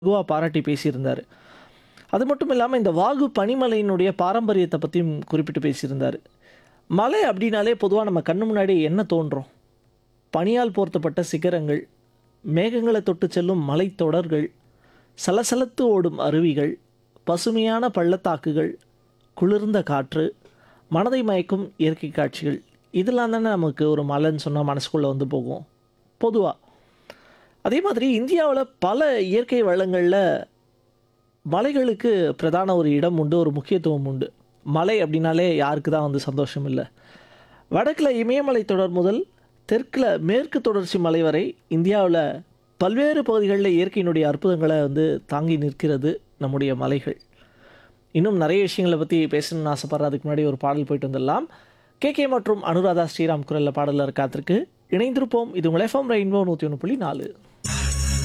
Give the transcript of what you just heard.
வெகுவாக பாராட்டி பேசியிருந்தார் அது மட்டும் இல்லாமல் இந்த வாகு பனிமலையினுடைய பாரம்பரியத்தை பற்றியும் குறிப்பிட்டு பேசியிருந்தார் மலை அப்படின்னாலே பொதுவாக நம்ம கண்ணு முன்னாடி என்ன தோன்றும் பனியால் போர்த்தப்பட்ட சிகரங்கள் மேகங்களை தொட்டு செல்லும் மலைத்தொடர்கள் சலசலத்து ஓடும் அருவிகள் பசுமையான பள்ளத்தாக்குகள் குளிர்ந்த காற்று மனதை மயக்கும் இயற்கை காட்சிகள் இதெல்லாம் தானே நமக்கு ஒரு மலைன்னு சொன்னால் மனசுக்குள்ளே வந்து போகும் பொதுவாக அதே மாதிரி இந்தியாவில் பல இயற்கை வளங்களில் மலைகளுக்கு பிரதான ஒரு இடம் உண்டு ஒரு முக்கியத்துவம் உண்டு மலை அப்படின்னாலே யாருக்கு தான் வந்து சந்தோஷம் இல்லை வடக்கில் இமயமலை தொடர் முதல் தெற்கில் மேற்கு தொடர்ச்சி மலை வரை இந்தியாவில் பல்வேறு பகுதிகளில் இயற்கையினுடைய அற்புதங்களை வந்து தாங்கி நிற்கிறது நம்முடைய மலைகள் இன்னும் நிறைய விஷயங்களை பற்றி பேசணும்னு ஆசைப்படுற அதுக்கு முன்னாடி ஒரு பாடல் போயிட்டு வந்துடலாம் கேகே மற்றும் அனுராதா ஸ்ரீராம் குரலில் பாடலர் காத்திருக்கு இணைந்திருப்போம் இது உங்கள் எஃப்எம் ரெயின்போ நூற்றி ஒன்று புள்ளி நாலு